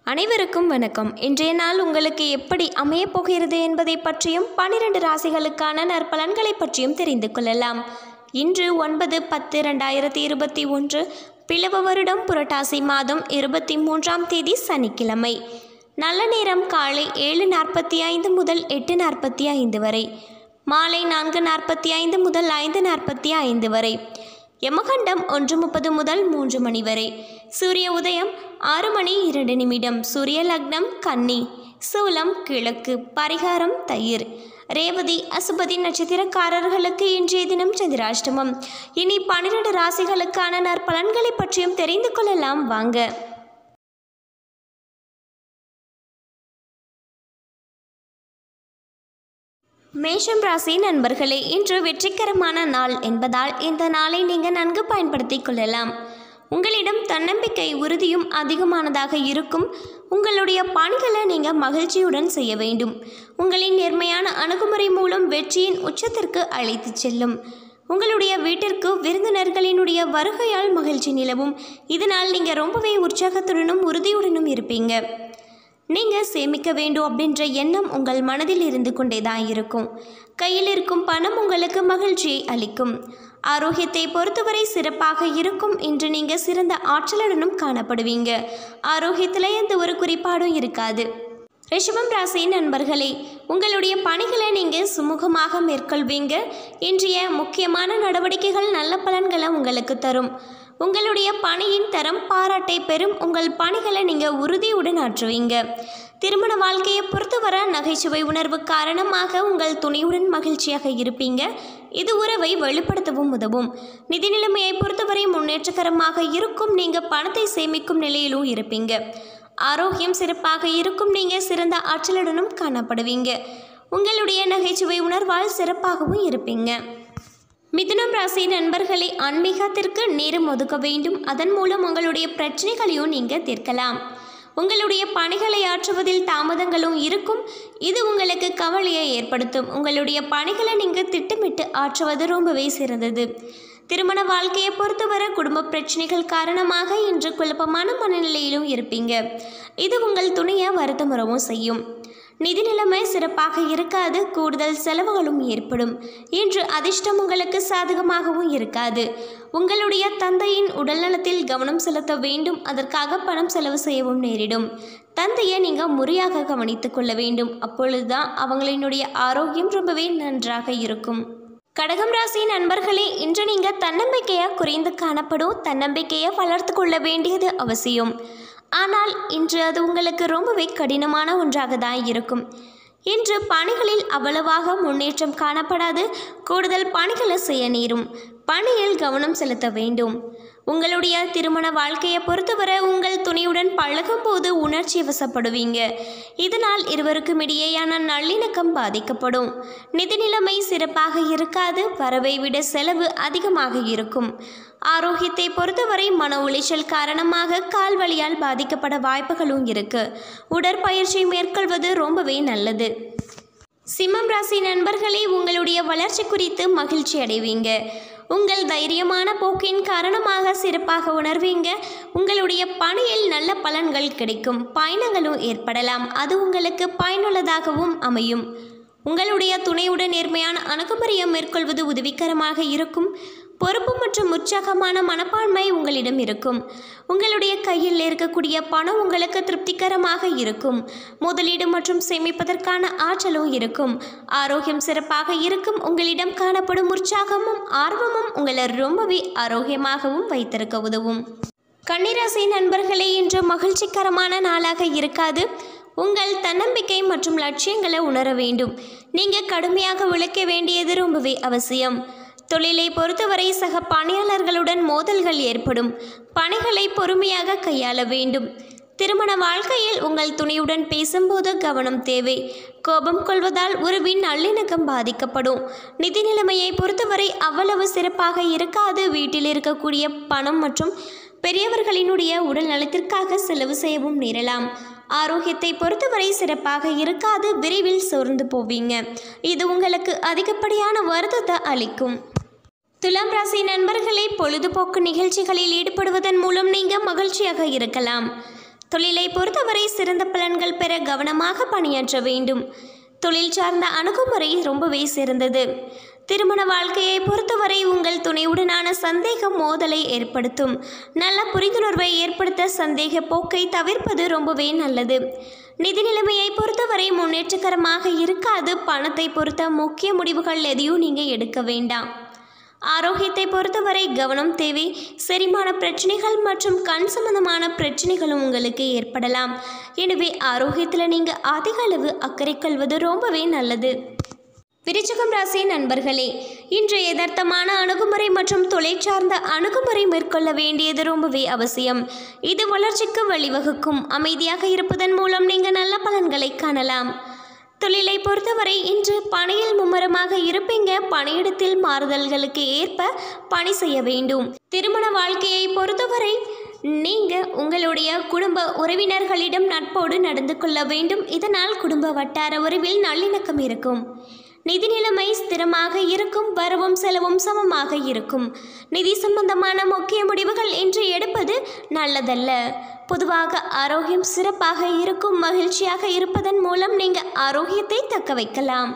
அனைவருக்கும் வணக்கம் இன்றைய நாள் உங்களுக்கு எப்படி அமையப் போகிறது என்பதை பற்றியும் பனிரெண்டு ராசிகளுக்கான நற்பலன்களை பற்றியும் தெரிந்து கொள்ளலாம் இன்று ஒன்பது பத்து ரெண்டாயிரத்தி இருபத்தி ஒன்று பிளவ வருடம் புரட்டாசி மாதம் இருபத்தி மூன்றாம் தேதி சனிக்கிழமை நல்ல நேரம் காலை ஏழு நாற்பத்தி ஐந்து முதல் எட்டு நாற்பத்தி ஐந்து வரை மாலை நான்கு நாற்பத்தி ஐந்து முதல் ஐந்து நாற்பத்தி ஐந்து வரை யமகண்டம் ஒன்று முப்பது முதல் மூன்று மணி வரை சூரிய உதயம் ஆறு மணி இரண்டு நிமிடம் சூரிய லக்னம் கன்னி சூலம் கிழக்கு பரிகாரம் தயிர் ரேவதி அசுபதி நட்சத்திரக்காரர்களுக்கு இன்றைய தினம் சந்திராஷ்டமம் இனி பன்னிரண்டு ராசிகளுக்கான நற்பலன்களை பற்றியும் தெரிந்து கொள்ளலாம் வாங்க மேஷம் ராசி நண்பர்களே இன்று வெற்றிகரமான நாள் என்பதால் இந்த நாளை நீங்கள் நன்கு பயன்படுத்திக் கொள்ளலாம் உங்களிடம் தன்னம்பிக்கை உறுதியும் அதிகமானதாக இருக்கும் உங்களுடைய பணிகளை நீங்கள் மகிழ்ச்சியுடன் செய்ய வேண்டும் உங்களின் நேர்மையான அணுகுமுறை மூலம் வெற்றியின் உச்சத்திற்கு அழைத்துச் செல்லும் உங்களுடைய வீட்டிற்கு விருந்தினர்களினுடைய வருகையால் மகிழ்ச்சி நிலவும் இதனால் நீங்கள் ரொம்பவே உற்சாகத்துடனும் உறுதியுடனும் இருப்பீங்க நீங்கள் சேமிக்க வேண்டும் அப்படின்ற எண்ணம் உங்கள் மனதில் இருந்து கொண்டே தான் இருக்கும் கையில் இருக்கும் பணம் உங்களுக்கு மகிழ்ச்சியை அளிக்கும் ஆரோக்கியத்தை பொறுத்தவரை சிறப்பாக இருக்கும் இன்று நீங்கள் சிறந்த ஆற்றலுடனும் காணப்படுவீங்க ஆரோக்கியத்தில் எந்த ஒரு குறிப்பாடும் இருக்காது ரிஷபம் ராசி நண்பர்களே உங்களுடைய பணிகளை நீங்கள் சுமூகமாக மேற்கொள்வீங்க இன்றைய முக்கியமான நடவடிக்கைகள் நல்ல பலன்களை உங்களுக்கு தரும் உங்களுடைய பணியின் தரம் பாராட்டை பெறும் உங்கள் பணிகளை நீங்கள் உறுதியுடன் ஆற்றுவீங்க திருமண வாழ்க்கையை பொறுத்தவரை நகைச்சுவை உணர்வு காரணமாக உங்கள் துணையுடன் மகிழ்ச்சியாக இருப்பீங்க இது உறவை வெளிப்படுத்தவும் உதவும் நிதி நிலைமையை பொறுத்தவரை முன்னேற்றகரமாக இருக்கும் நீங்கள் பணத்தை சேமிக்கும் நிலையிலும் இருப்பீங்க ஆரோக்கியம் சிறப்பாக இருக்கும் நீங்கள் சிறந்த ஆற்றலுடனும் காணப்படுவீங்க உங்களுடைய நகைச்சுவை உணர்வால் சிறப்பாகவும் இருப்பீங்க மிதுனம் ராசி நண்பர்களை ஆன்மீகத்திற்கு நேரம் ஒதுக்க வேண்டும் அதன் மூலம் உங்களுடைய பிரச்சனைகளையும் நீங்கள் தீர்க்கலாம் உங்களுடைய பணிகளை ஆற்றுவதில் தாமதங்களும் இருக்கும் இது உங்களுக்கு கவலையை ஏற்படுத்தும் உங்களுடைய பணிகளை நீங்கள் திட்டமிட்டு ஆற்றுவது ரொம்பவே சிறந்தது திருமண வாழ்க்கையை பொறுத்தவரை குடும்ப பிரச்சனைகள் காரணமாக இன்று குழப்பமான மனநிலையிலும் இருப்பீங்க இது உங்கள் துணையை வருத்தமுறவும் செய்யும் நிதி நிலைமை சிறப்பாக இருக்காது கூடுதல் செலவுகளும் ஏற்படும் இன்று அதிர்ஷ்டம் உங்களுக்கு சாதகமாகவும் இருக்காது உங்களுடைய தந்தையின் உடல்நலத்தில் கவனம் செலுத்த வேண்டும் அதற்காக பணம் செலவு செய்யவும் நேரிடும் தந்தையை நீங்கள் முறையாக கவனித்துக் கொள்ள வேண்டும் அப்பொழுதுதான் அவங்களினுடைய ஆரோக்கியம் ரொம்பவே நன்றாக இருக்கும் கடகம் ராசி நண்பர்களே இன்று நீங்கள் தன்னம்பிக்கையாக குறைந்து காணப்படும் தன்னம்பிக்கையை வளர்த்து கொள்ள வேண்டியது அவசியம் ஆனால் இன்று அது உங்களுக்கு ரொம்பவே கடினமான ஒன்றாக தான் இருக்கும் இன்று பணிகளில் அவ்வளவாக முன்னேற்றம் காணப்படாது கூடுதல் பணிகளை செய்ய நேரும் பணியில் கவனம் செலுத்த வேண்டும் உங்களுடைய திருமண வாழ்க்கையை பொறுத்தவரை உங்கள் துணையுடன் பழகும்போது உணர்ச்சி வசப்படுவீங்க இதனால் இருவருக்கும் இடையேயான நல்லிணக்கம் பாதிக்கப்படும் நிதி நிலைமை சிறப்பாக இருக்காது வரவை விட செலவு அதிகமாக இருக்கும் ஆரோக்கியத்தை பொறுத்தவரை மன உளைச்சல் காரணமாக கால் வலியால் பாதிக்கப்பட வாய்ப்புகளும் இருக்கு உடற்பயிற்சி மேற்கொள்வது ரொம்பவே நல்லது சிம்மம் ராசி நண்பர்களே உங்களுடைய வளர்ச்சி குறித்து மகிழ்ச்சி அடைவீங்க உங்கள் தைரியமான போக்கின் காரணமாக சிறப்பாக உணர்வீங்க உங்களுடைய பணியில் நல்ல பலன்கள் கிடைக்கும் பயணங்களும் ஏற்படலாம் அது உங்களுக்கு பயனுள்ளதாகவும் அமையும் உங்களுடைய துணையுடன் நேர்மையான அணுகுமுறையை மேற்கொள்வது உதவிகரமாக இருக்கும் பொறுப்பு மற்றும் உற்சாகமான மனப்பான்மை உங்களிடம் இருக்கும் உங்களுடைய கையில் இருக்கக்கூடிய பணம் உங்களுக்கு திருப்திகரமாக இருக்கும் முதலீடு மற்றும் சேமிப்பதற்கான ஆற்றலும் இருக்கும் ஆரோக்கியம் சிறப்பாக இருக்கும் உங்களிடம் காணப்படும் உற்சாகமும் ஆர்வமும் உங்களை ரொம்பவே ஆரோக்கியமாகவும் வைத்திருக்க உதவும் கன்னிராசி நண்பர்களே இன்று மகிழ்ச்சிகரமான நாளாக இருக்காது உங்கள் தன்னம்பிக்கை மற்றும் லட்சியங்களை உணர வேண்டும் நீங்கள் கடுமையாக உழைக்க வேண்டியது ரொம்பவே அவசியம் தொழிலை பொறுத்தவரை சக பணியாளர்களுடன் மோதல்கள் ஏற்படும் பணிகளை பொறுமையாக கையாள வேண்டும் திருமண வாழ்க்கையில் உங்கள் துணையுடன் பேசும்போது கவனம் தேவை கோபம் கொள்வதால் உறவின் நல்லிணக்கம் பாதிக்கப்படும் நிதி நிலைமையை பொறுத்தவரை அவ்வளவு சிறப்பாக இருக்காது வீட்டில் இருக்கக்கூடிய பணம் மற்றும் பெரியவர்களினுடைய உடல் நலத்திற்காக செலவு செய்யவும் நேரலாம் ஆரோக்கியத்தை பொறுத்தவரை சிறப்பாக இருக்காது விரைவில் சோர்ந்து போவீங்க இது உங்களுக்கு அதிகப்படியான வருத்தத்தை அளிக்கும் துலாம் ராசி நண்பர்களே பொழுதுபோக்கு நிகழ்ச்சிகளில் ஈடுபடுவதன் மூலம் நீங்கள் மகிழ்ச்சியாக இருக்கலாம் தொழிலை பொறுத்தவரை சிறந்த பலன்கள் பெற கவனமாக பணியாற்ற வேண்டும் தொழில் சார்ந்த அணுகுமுறை ரொம்பவே சிறந்தது திருமண வாழ்க்கையை பொறுத்தவரை உங்கள் துணையுடனான சந்தேகம் மோதலை ஏற்படுத்தும் நல்ல புரிந்துணர்வை ஏற்படுத்த சந்தேக போக்கை தவிர்ப்பது ரொம்பவே நல்லது நிதி நிலைமையை பொறுத்தவரை முன்னேற்றகரமாக இருக்காது பணத்தை பொறுத்த முக்கிய முடிவுகள் எதையும் நீங்கள் எடுக்க வேண்டாம் ஆரோக்கியத்தை பொறுத்தவரை கவனம் தேவை செரிமான பிரச்சனைகள் மற்றும் கண் சம்பந்தமான பிரச்சனைகளும் உங்களுக்கு ஏற்படலாம் எனவே ஆரோக்கியத்தில் நீங்கள் அதிக அளவு அக்கறை கொள்வது ரொம்பவே நல்லது விருச்சிகம் ராசி நண்பர்களே இன்று யதார்த்தமான அணுகுமுறை மற்றும் தொழில் சார்ந்த அணுகுமுறை மேற்கொள்ள வேண்டியது ரொம்பவே அவசியம் இது வளர்ச்சிக்கு வழிவகுக்கும் அமைதியாக இருப்பதன் மூலம் நீங்கள் நல்ல பலன்களை காணலாம் தொழிலை பொறுத்தவரை இன்று பணியில் மும்முரமாக இருப்பீங்க பணியிடத்தில் மாறுதல்களுக்கு ஏற்ப பணி செய்ய வேண்டும் திருமண வாழ்க்கையை பொறுத்தவரை நீங்கள் உங்களுடைய குடும்ப உறவினர்களிடம் நட்போடு நடந்து கொள்ள வேண்டும் இதனால் குடும்ப வட்டார உறவில் நல்லிணக்கம் இருக்கும் நிதி நிலைமை ஸ்திரமாக இருக்கும் வரவும் செலவும் சமமாக இருக்கும் நிதி சம்பந்தமான முக்கிய முடிவுகள் என்று எடுப்பது நல்லதல்ல பொதுவாக ஆரோக்கியம் சிறப்பாக இருக்கும் மகிழ்ச்சியாக இருப்பதன் மூலம் நீங்கள் ஆரோக்கியத்தை தக்க வைக்கலாம்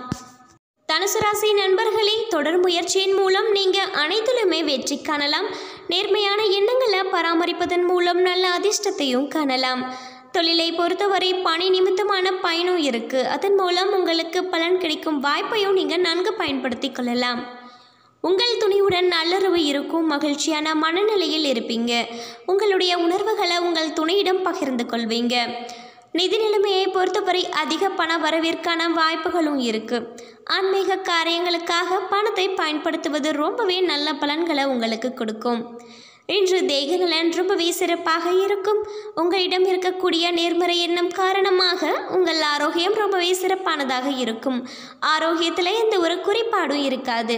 தனுசு ராசி நண்பர்களே தொடர் முயற்சியின் மூலம் நீங்கள் அனைத்திலுமே வெற்றி காணலாம் நேர்மையான எண்ணங்களை பராமரிப்பதன் மூலம் நல்ல அதிர்ஷ்டத்தையும் காணலாம் தொழிலை பொறுத்தவரை பணி நிமித்தமான பயனும் இருக்குது அதன் மூலம் உங்களுக்கு பலன் கிடைக்கும் வாய்ப்பையும் நீங்கள் நன்கு பயன்படுத்தி கொள்ளலாம் உங்கள் துணிவுடன் நல்லுறவு இருக்கும் மகிழ்ச்சியான மனநிலையில் இருப்பீங்க உங்களுடைய உணர்வுகளை உங்கள் துணையிடம் பகிர்ந்து கொள்வீங்க நிதி நிலைமையை பொறுத்தவரை அதிக பண வரவிற்கான வாய்ப்புகளும் இருக்குது ஆன்மீக காரியங்களுக்காக பணத்தை பயன்படுத்துவது ரொம்பவே நல்ல பலன்களை உங்களுக்கு கொடுக்கும் இன்று தேக நலன் ரொம்பவே சிறப்பாக இருக்கும் உங்களிடம் இருக்கக்கூடிய நேர்மறை எண்ணம் காரணமாக உங்கள் ஆரோக்கியம் ரொம்பவே சிறப்பானதாக இருக்கும் ஆரோக்கியத்தில் எந்த ஒரு குறைபாடும் இருக்காது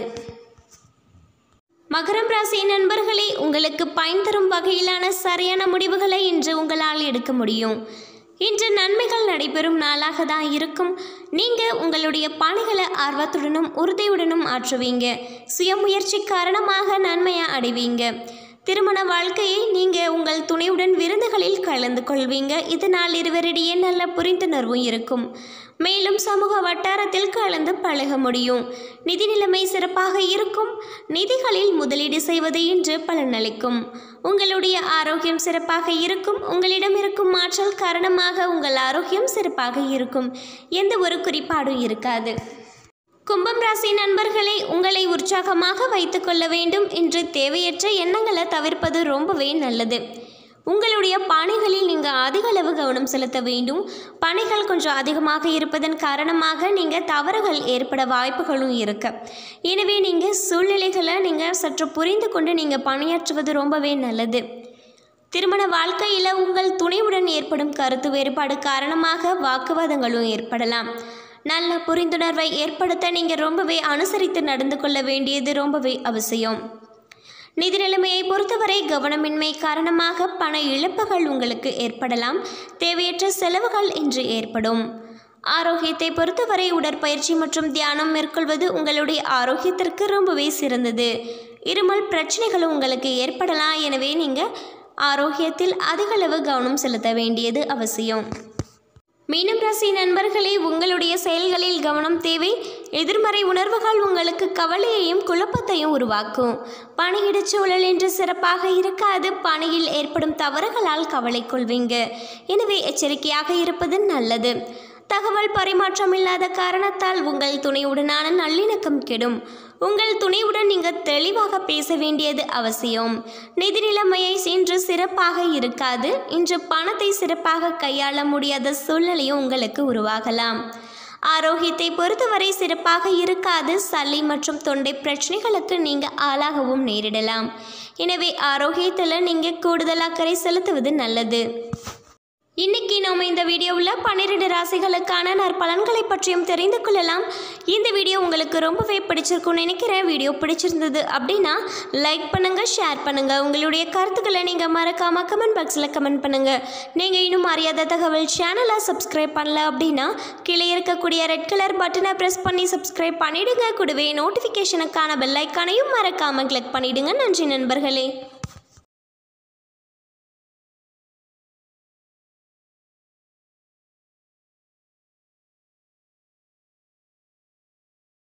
மகரம் ராசி நண்பர்களே உங்களுக்கு பயன் தரும் வகையிலான சரியான முடிவுகளை இன்று உங்களால் எடுக்க முடியும் இன்று நன்மைகள் நடைபெறும் நாளாக தான் இருக்கும் நீங்கள் உங்களுடைய பணிகளை ஆர்வத்துடனும் உறுதியுடனும் ஆற்றுவீங்க சுயமுயற்சி காரணமாக நன்மையை அடைவீங்க திருமண வாழ்க்கையை நீங்கள் உங்கள் துணையுடன் விருந்துகளில் கலந்து கொள்வீங்க இதனால் இருவரிடையே நல்ல புரிந்துணர்வும் இருக்கும் மேலும் சமூக வட்டாரத்தில் கலந்து பழக முடியும் நிதி நிலைமை சிறப்பாக இருக்கும் நிதிகளில் முதலீடு செய்வது இன்று பலனளிக்கும் உங்களுடைய ஆரோக்கியம் சிறப்பாக இருக்கும் உங்களிடம் இருக்கும் ஆற்றல் காரணமாக உங்கள் ஆரோக்கியம் சிறப்பாக இருக்கும் எந்த ஒரு குறிப்பாடும் இருக்காது கும்பம் ராசி நண்பர்களே உங்களை உற்சாகமாக வைத்துக்கொள்ள வேண்டும் என்று தேவையற்ற எண்ணங்களை தவிர்ப்பது ரொம்பவே நல்லது உங்களுடைய பணிகளில் நீங்கள் அதிக அளவு கவனம் செலுத்த வேண்டும் பணிகள் கொஞ்சம் அதிகமாக இருப்பதன் காரணமாக நீங்கள் தவறுகள் ஏற்பட வாய்ப்புகளும் இருக்கு எனவே நீங்கள் சூழ்நிலைகளை நீங்கள் சற்று புரிந்து கொண்டு நீங்கள் பணியாற்றுவது ரொம்பவே நல்லது திருமண வாழ்க்கையில் உங்கள் துணையுடன் ஏற்படும் கருத்து வேறுபாடு காரணமாக வாக்குவாதங்களும் ஏற்படலாம் நல்ல புரிந்துணர்வை ஏற்படுத்த நீங்கள் ரொம்பவே அனுசரித்து நடந்து கொள்ள வேண்டியது ரொம்பவே அவசியம் நிதி நிலைமையை பொறுத்தவரை கவனமின்மை காரணமாக பண இழப்புகள் உங்களுக்கு ஏற்படலாம் தேவையற்ற செலவுகள் இன்று ஏற்படும் ஆரோக்கியத்தை பொறுத்தவரை உடற்பயிற்சி மற்றும் தியானம் மேற்கொள்வது உங்களுடைய ஆரோக்கியத்திற்கு ரொம்பவே சிறந்தது இருமல் பிரச்சனைகளும் உங்களுக்கு ஏற்படலாம் எனவே நீங்கள் ஆரோக்கியத்தில் அதிகளவு கவனம் செலுத்த வேண்டியது அவசியம் மீனம் ராசி நண்பர்களே உங்களுடைய செயல்களில் கவனம் தேவை எதிர்மறை உணர்வுகள் உங்களுக்கு கவலையையும் குழப்பத்தையும் உருவாக்கும் பணியிடச் சூழல் என்று சிறப்பாக இருக்காது பணியில் ஏற்படும் தவறுகளால் கவலை கொள்வீங்க எனவே எச்சரிக்கையாக இருப்பது நல்லது தகவல் பரிமாற்றம் இல்லாத காரணத்தால் உங்கள் துணையுடனான நல்லிணக்கம் கெடும் உங்கள் துணையுடன் நீங்கள் தெளிவாக பேச வேண்டியது அவசியம் நிதி நிலைமையை இன்று சிறப்பாக இருக்காது இன்று பணத்தை சிறப்பாக கையாள முடியாத சூழ்நிலையும் உங்களுக்கு உருவாகலாம் ஆரோக்கியத்தை பொறுத்தவரை சிறப்பாக இருக்காது சளி மற்றும் தொண்டை பிரச்சனைகளுக்கு நீங்கள் ஆளாகவும் நேரிடலாம் எனவே ஆரோக்கியத்தில் நீங்கள் கூடுதல் அக்கறை செலுத்துவது நல்லது இன்னைக்கு நாம இந்த வீடியோவில் பன்னிரெண்டு ராசிகளுக்கான நற்பலன்களை பற்றியும் தெரிந்து கொள்ளலாம் இந்த வீடியோ உங்களுக்கு ரொம்பவே பிடிச்சிருக்கும்னு நினைக்கிறேன் வீடியோ பிடிச்சிருந்தது அப்படின்னா லைக் பண்ணுங்கள் ஷேர் பண்ணுங்கள் உங்களுடைய கருத்துக்களை நீங்கள் மறக்காமல் கமெண்ட் பாக்ஸில் கமெண்ட் பண்ணுங்கள் நீங்கள் இன்னும் அறியாத தகவல் சேனலை சப்ஸ்கிரைப் பண்ணல அப்படின்னா கீழே இருக்கக்கூடிய ரெட் கலர் பட்டனை ப்ரெஸ் பண்ணி சப்ஸ்கிரைப் பண்ணிடுங்க கூடவே நோட்டிஃபிகேஷனுக்கான பெல் ஐக்கானையும் மறக்காமல் கிளிக் பண்ணிடுங்க நன்றி நண்பர்களே